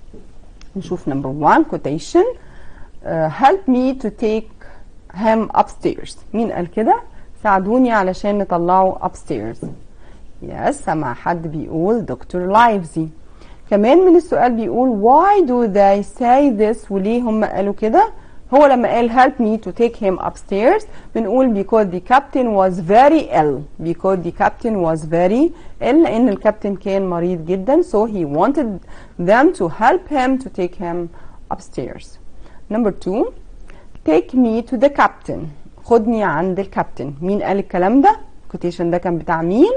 نشوف number 1 quotation Uh, help me to take him upstairs مين قال كده ساعدوني علشان نطلعه upstairs يس سمع حد بيقول دكتور لايفزي كمان من السؤال بيقول why do they say this وليه هم قالوا كده هو لما قال help me to take him upstairs بنقول because the captain was very ill because the captain was very ill لأن الكابتن كان مريض جدا so he wanted them to help him to take him upstairs Number two, take me to the captain. خدني عند الكابتن. مين قال الكلام ده؟ الكوتيشن ده كان بتاع مين؟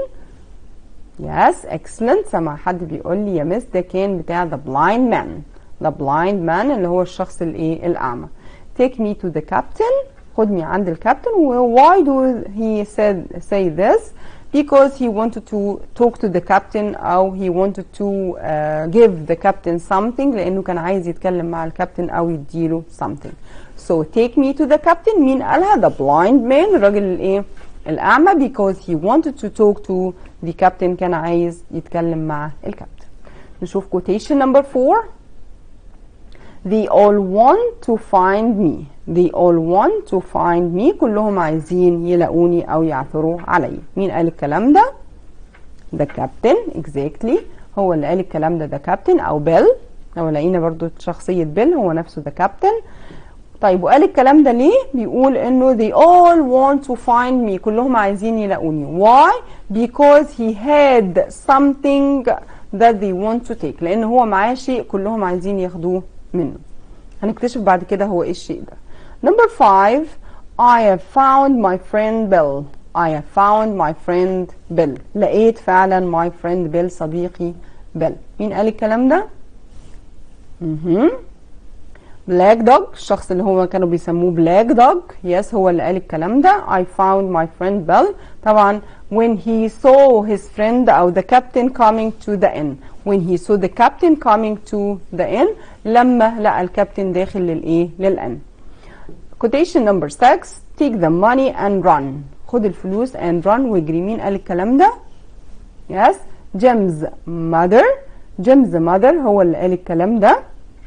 Yes, excellent. سمع حد بيقول لي يا مس ده كان بتاع the blind man. The blind man اللي هو الشخص الايه؟ الأعمى. Take me to the captain. خدني عند الكابتن. Why do he said say this? Because he wanted to talk to the captain أو he wanted to uh, give the captain something لأنه كان عايز يتكلم مع الكابتن أو يديله something. So take me to the captain مين قالها؟ The blind man الراجل الإيه؟ الأعمى because he wanted to talk to the captain كان عايز يتكلم مع الكابتن. نشوف quotation number four. They all want to find me. They all want to find me. كلهم عايزين يلاقوني أو يعثروا علي. مين قال الكلام ده؟ The captain exactly. هو اللي قال الكلام ده the captain أو بيل. لو لقينا برضو شخصية بيل هو نفسه the captain. طيب وقال الكلام ده ليه؟ بيقول انه they all want to find me كلهم عايزين يلاقوني. Why? Because he had something that they want to take. لأن هو معاه شيء كلهم عايزين ياخدوه منه. هنكتشف بعد كده هو ايه الشيء ده. Number five, I have found my friend Bill. I have found my friend Bill. لقيت فعلا my friend Bill صديقي Bill. مين قال الكلام ده؟ اها بلاك دوج الشخص اللي هو كانوا بيسموه بلاك دوج يس هو اللي قال الكلام ده I found my friend Bill طبعا when he saw his friend أو the captain coming to the inn when he saw the captain coming to the inn لما لقى الكابتن داخل للإيه للإن quotation number 6 take the money and run خد الفلوس and run واجري مين قال الكلام ده yes Jim's mother Jim's mother هو اللي قال الكلام ده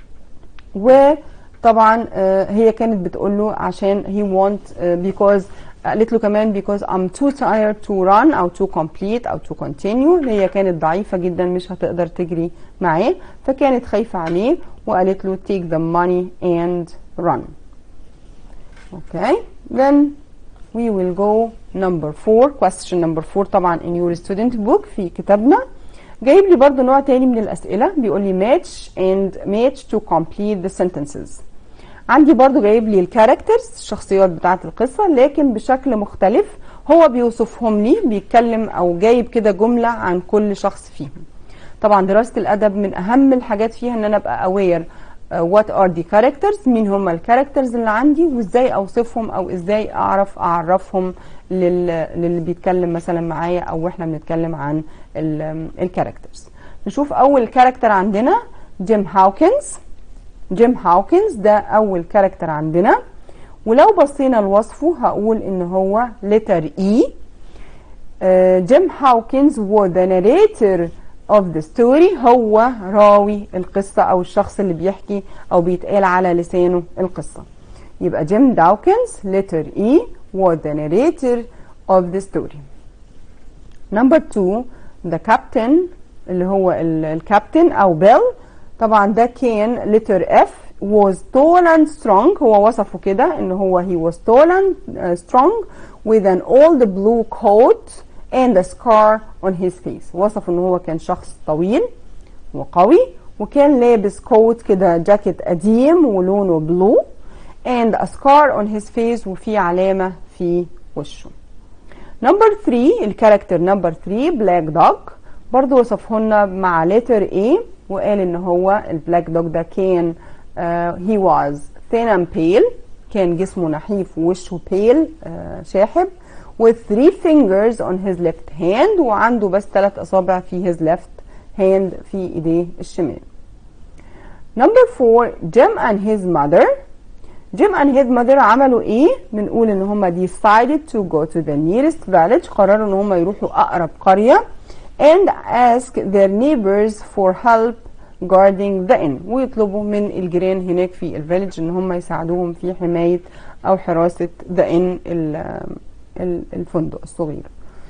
وطبعا هي كانت بتقول له عشان he want because قالت له كمان because I'm too tired to run أو to complete أو to continue هي كانت ضعيفة جدا مش هتقدر تجري معاه فكانت خايفة عليه وقالت له take the money and run okay then we will go number four question number four طبعا in your student book في كتابنا جايب لي برضو نوع تاني من الأسئلة بيقول لي match and match to complete the sentences عندي برضو جايب لي الكاركترز الشخصيات بتاعه القصه لكن بشكل مختلف هو بيوصفهم لي بيتكلم او جايب كده جمله عن كل شخص فيهم طبعا دراسه الادب من اهم الحاجات فيها ان انا ابقى اوير وات ار دي كاركترز مين هم الكاركترز اللي عندي وازاي اوصفهم او ازاي اعرف اعرفهم لل- للي بيتكلم مثلا معايا او احنا بنتكلم عن الكاركترز نشوف اول كاركتر عندنا جيم هاوكنز جيم هاوكنز ده اول كاركتر عندنا ولو بصينا لوصفه هقول ان هو letter E جيم هاوكنز was the narrator of the story هو راوي القصة أو الشخص اللي بيحكي أو بيتقال على لسانه القصة يبقى جيم داوكنز letter E was the narrator of the story number two the captain اللي هو ال- الكابتن أو بيل طبعا ده كان letter F was tall and strong هو وصفه كده ان هو he was tall and uh, strong with an old blue coat and a scar on his face وصف ان هو كان شخص طويل وقوي وكان لابس كوت كده جاكيت قديم ولونه بلو and a scar on his face وفي علامة في وشه نمبر 3 الكاركتر نمبر 3 بلاك دوج برضو وصفه لنا مع letter A وقال ان هو البلاك دوج ده كان uh, he was thin and pale كان جسمه نحيف ووشه pale uh, شاحب with three fingers on his left hand وعنده بس ثلاث اصابع في his left hand في ايديه الشمال number 4 Jim and his mother Jim and his mother عملوا ايه؟ بنقول ان هم decided to go to the nearest village قرروا ان هم يروحوا اقرب قرية and ask their neighbors for help guarding the inn ويطلبوا من الجيران هناك في الفيلج ان هم يساعدوهم في حماية او حراسة the inn ال- ال- الفندق الصغير.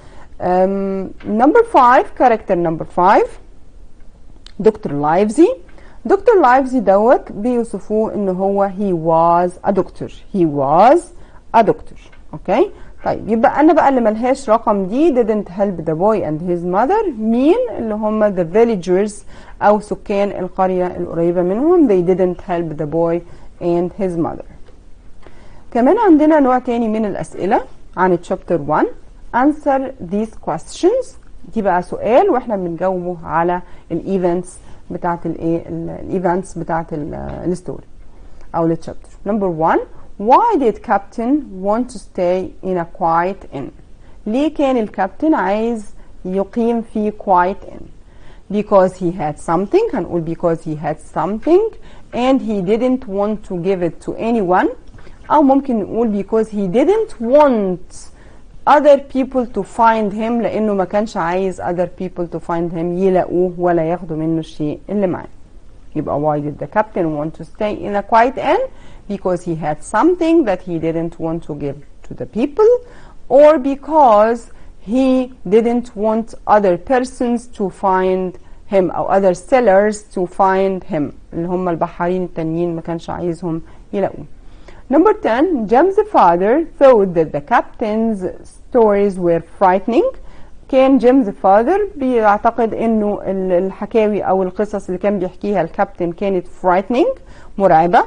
Um, number five character number five دكتور لايفزي دكتور لايفزي دوت بيوصفوه ان هو he was a doctor he was a doctor اوكي طيب يبقى انا بقى اللي ملهاش رقم دي didn't help the boy and his mother مين اللي هم the villagers او سكان القرية القريبة منهم they didn't help the boy and his mother كمان عندنا نوع تاني من الأسئلة عن chapter 1 answer these questions دي بقى سؤال واحنا بنجاوبه على الايفنتس بتاعت الايه الايفنتس بتاعت الستوري او التشابتر نمبر 1 why did captain want to stay in a quiet inn ليه كان الكابتن عايز يقيم في quiet inn because he had something هنقول because he had something and he didn't want to give it to anyone أو ممكن نقول because he didn't want other people to find him لأنه ما كانش عايز other people to find him يلاقوه ولا ياخدوا منه الشيء اللي معاه يبقى why did the captain want to stay in a quiet inn because he had something that he didn't want to give to the people or because he didn't want other persons to find him أو other sellers to find him اللي هم البحارين التانيين ما كانش عايزهم يلاقوه Number 10, Jem's father thought that the captain's stories were frightening. كان جيمز فاذر بيعتقد انه ال- الحكاوي او القصص اللي كان بيحكيها الكابتن كانت frightening مرعبة.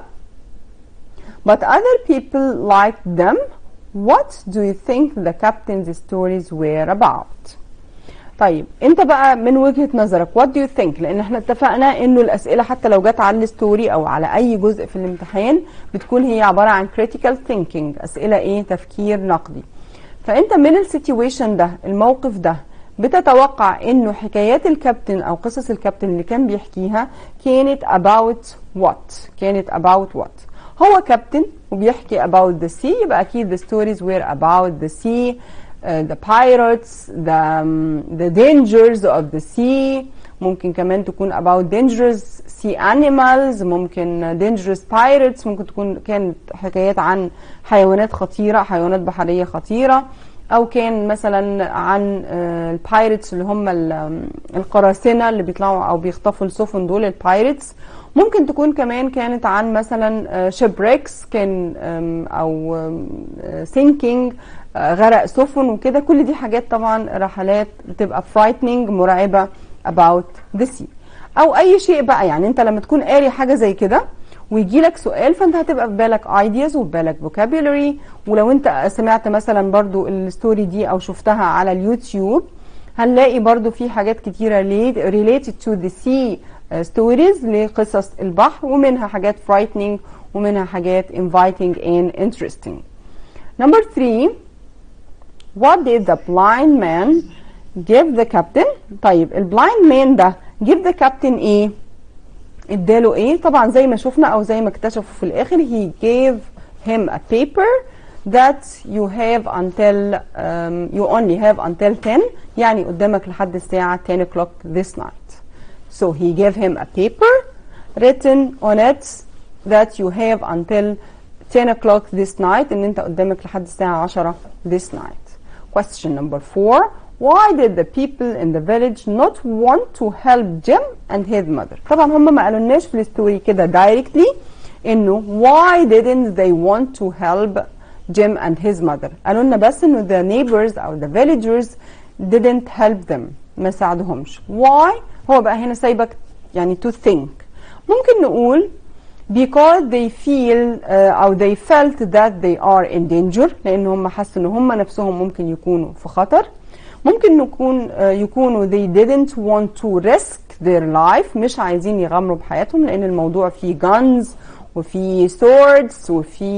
But other people liked them. What do you think the captain's stories were about? طيب انت بقى من وجهة نظرك what do you think لان احنا اتفقنا انه الاسئلة حتى لو جت على الستوري او على اي جزء في الامتحان بتكون هي عبارة عن critical thinking اسئلة ايه تفكير نقدي فانت من السيتويشن ده الموقف ده بتتوقع انه حكايات الكابتن او قصص الكابتن اللي كان بيحكيها كانت about what كانت about what هو كابتن وبيحكي about the sea يبقى اكيد the stories were about the sea uh, the pirates the um, the dangers of the sea ممكن كمان تكون about dangerous sea animals ممكن dangerous pirates ممكن تكون كانت حكايات عن حيوانات خطيرة حيوانات بحرية خطيرة او كان مثلا عن البايرتس اللي هم ال- القراصنة اللي بيطلعوا او بيخطفوا السفن دول البايرتس ممكن تكون كمان كانت عن مثلا شيبريكس كان أم، او سينكينج غرق سفن وكده كل دي حاجات طبعا رحلات بتبقى frightening مرعبة about the sea او اي شيء بقى يعني انت لما تكون قاري حاجة زي كده ويجي لك سؤال فانت هتبقى في بالك ideas وفي بالك vocabulary ولو انت سمعت مثلا برضو الستوري دي او شفتها على اليوتيوب هنلاقي برضو في حاجات كتيرة related to the sea stories لقصص البحر ومنها حاجات frightening ومنها حاجات inviting and interesting number three what did the blind man give the captain طيب البلايند مان ده give the captain ايه اداله ايه طبعا زي ما شفنا او زي ما اكتشفوا في الاخر he gave him a paper that you have until um, you only have until 10 يعني قدامك لحد الساعة 10 o'clock this night so he gave him a paper written on it that you have until 10 o'clock this night ان انت قدامك لحد الساعة 10 this night question number 4 Why did the people in the village not want to help Jim and his mother? طبعا هم ما قالولناش في الستوري كده directly انه why didn't they want to help Jim and his mother؟ قالوا لنا بس انه the neighbors او the villagers didn't help them ما ساعدهمش. Why؟ هو بقى هنا سايبك يعني to think. ممكن نقول because they feel uh, او they felt that they are in danger لان هم حسوا ان هم نفسهم ممكن يكونوا في خطر. ممكن نكون يكونوا they didn't want to risk their life مش عايزين يغامروا بحياتهم لان الموضوع فيه guns وفي swords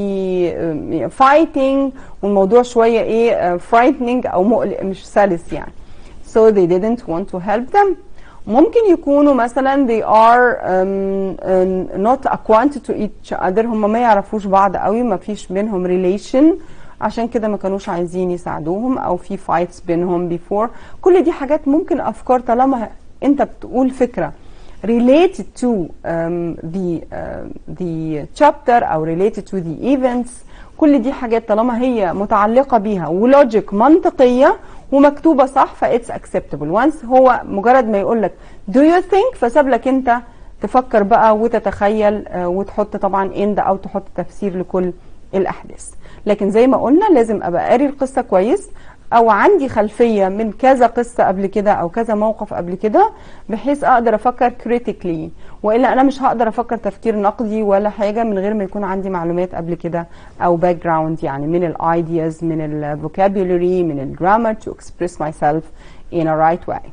وفي fighting والموضوع شوية ايه frightening او مقلق مش سلس يعني so they didn't want to help them ممكن يكونوا مثلا they are um, um, not acquainted to each other هم ما يعرفوش بعض قوي ما فيش بينهم relation عشان كده ما كانوش عايزين يساعدوهم او في فايتس بينهم بيفور كل دي حاجات ممكن افكار طالما انت بتقول فكره related to um, the uh, the chapter او related to the events كل دي حاجات طالما هي متعلقه بيها ولوجيك منطقيه ومكتوبه صح فاتس acceptable once هو مجرد ما يقول لك do you think فساب لك انت تفكر بقى وتتخيل uh, وتحط طبعا end او تحط تفسير لكل الاحداث لكن زي ما قلنا لازم ابقى قاري القصه كويس او عندي خلفيه من كذا قصه قبل كده او كذا موقف قبل كده بحيث اقدر افكر كريتيكلي والا انا مش هقدر افكر تفكير نقدي ولا حاجه من غير ما يكون عندي معلومات قبل كده او باك جراوند يعني من الايدياز من الفوكابولري من الجرامر to express myself in a right way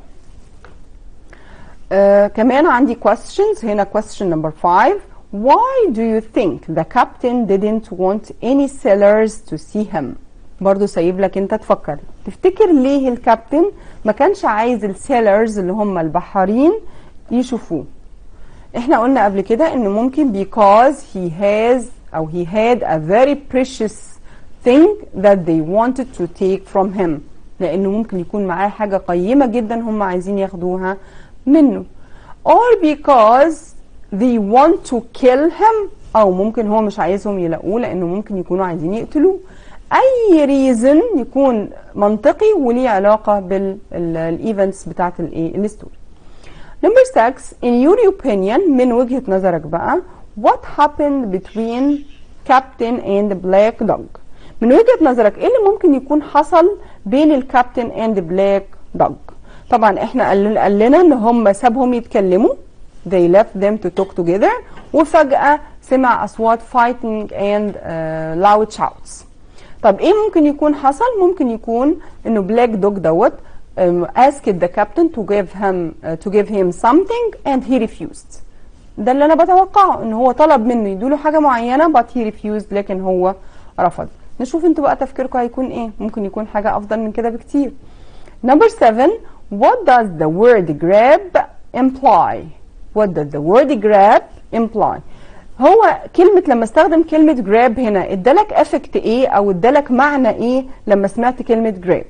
uh, كمان عندي questions هنا question number 5 Why do you think the captain didn't want any sailors to see him? برضو سايب لك انت تفكر تفتكر ليه الكابتن ما كانش عايز السيلرز اللي هم البحارين يشوفوه احنا قلنا قبل كده انه ممكن because he has او he had a very precious thing that they wanted to take from him لانه ممكن يكون معاه حاجة قيمة جدا هم عايزين ياخدوها منه or because they want to kill him او ممكن هو مش عايزهم يلاقوه لانه ممكن يكونوا عايزين يقتلوه اي ريزن يكون منطقي وليه علاقه بالايفنتس بتاعت الايه الستوري نمبر 6 in your opinion من وجهه نظرك بقى what happened between captain and black dog من وجهه نظرك ايه اللي ممكن يكون حصل بين الكابتن and black dog طبعا احنا قال لنا ان هم سابهم يتكلموا they left them to talk together وفجأة سمع أصوات fighting and uh, loud shouts طب ايه ممكن يكون حصل ممكن يكون انه بلاك دوج دوت um, asked the captain to give him uh, to give him something and he refused ده اللي انا بتوقعه ان هو طلب منه يدوله حاجه معينه but he refused لكن هو رفض نشوف انتوا بقى تفكيركم هيكون ايه ممكن يكون حاجه افضل من كده بكتير number 7 what does the word grab imply what does the word grab imply هو كلمة لما استخدم كلمة grab هنا ادالك افكت ايه او ادالك معنى ايه لما سمعت كلمة grab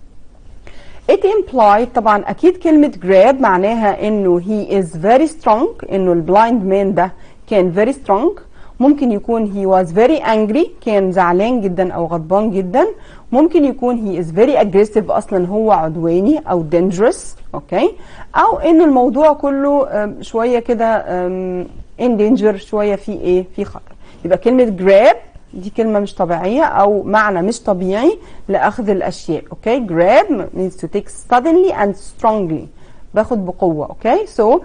it implied طبعا اكيد كلمة grab معناها انه he is very strong انه البلايند مان ده كان very strong ممكن يكون he was very angry كان زعلان جدا او غضبان جدا ممكن يكون he is very aggressive اصلا هو عدواني او dangerous اوكي او انه الموضوع كله شويه كده in danger شويه في ايه في خطر يبقى كلمه grab دي كلمة مش طبيعية أو معنى مش طبيعي لأخذ الأشياء أوكي grab means to take suddenly and strongly باخد بقوة أوكي so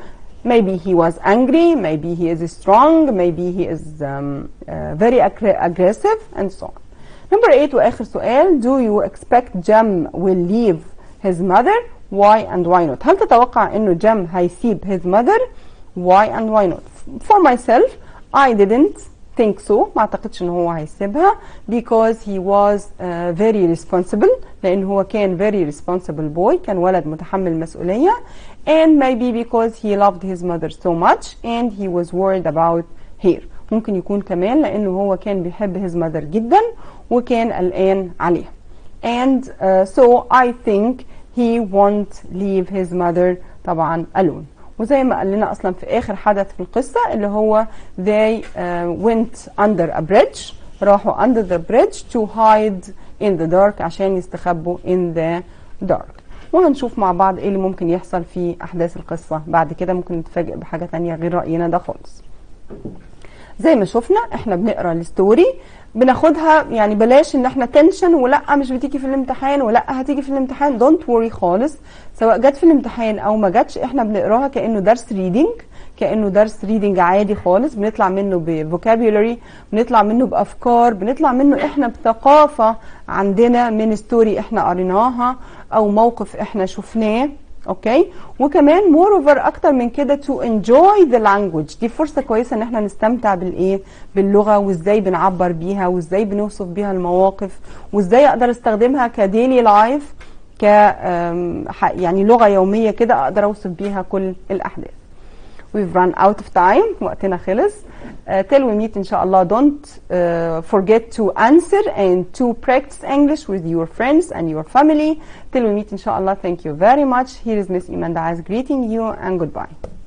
maybe he was angry maybe he is strong maybe he is um, uh, very aggr- aggressive and so on number 8 واخر سؤال do you expect Jem will leave his mother why and why not هل تتوقع انه جم هيسيب his mother why and why not for myself I didn't think so ما اعتقدش ان هو هيسيبها because he was uh, very responsible لان هو كان very responsible boy كان ولد متحمل مسؤولية and maybe because he loved his mother so much and he was worried about her ممكن يكون كمان لانه هو كان بيحب his mother جدا وكان قلقان عليها and uh, so I think he won't leave his mother طبعا alone وزي ما قال لنا اصلا في اخر حدث في القصه اللي هو they uh, went under a bridge راحوا under the bridge to hide in the dark عشان يستخبوا in the dark وهنشوف مع بعض ايه اللي ممكن يحصل في احداث القصه بعد كده ممكن نتفاجئ بحاجه تانية غير راينا ده خالص زي ما شفنا احنا بنقرا الستوري بناخدها يعني بلاش ان احنا تنشن ولا مش بتيجي في الامتحان ولا هتيجي في الامتحان دونت وري خالص سواء جت في الامتحان او ما جاتش احنا بنقراها كانه درس ريدنج كانه درس ريدنج عادي خالص بنطلع منه بفوكابيولري بنطلع منه بافكار بنطلع منه احنا بثقافه عندنا من ستوري احنا قريناها او موقف احنا شفناه اوكي وكمان مور اوفر اكتر من كده تو انجوي ذا لانجوج دي فرصه كويسه ان احنا نستمتع بالايه باللغه وازاي بنعبر بيها وازاي بنوصف بيها المواقف وازاي اقدر استخدمها كديلي لايف ك يعني لغه يوميه كده اقدر اوصف بيها كل الاحداث We've run out of time وقتنا خلص uh, till we meet إن شاء الله don't uh, forget to answer and to practice English with your friends and your family till we meet إن شاء الله thank you very much here is Miss Iman Daaz greeting you and goodbye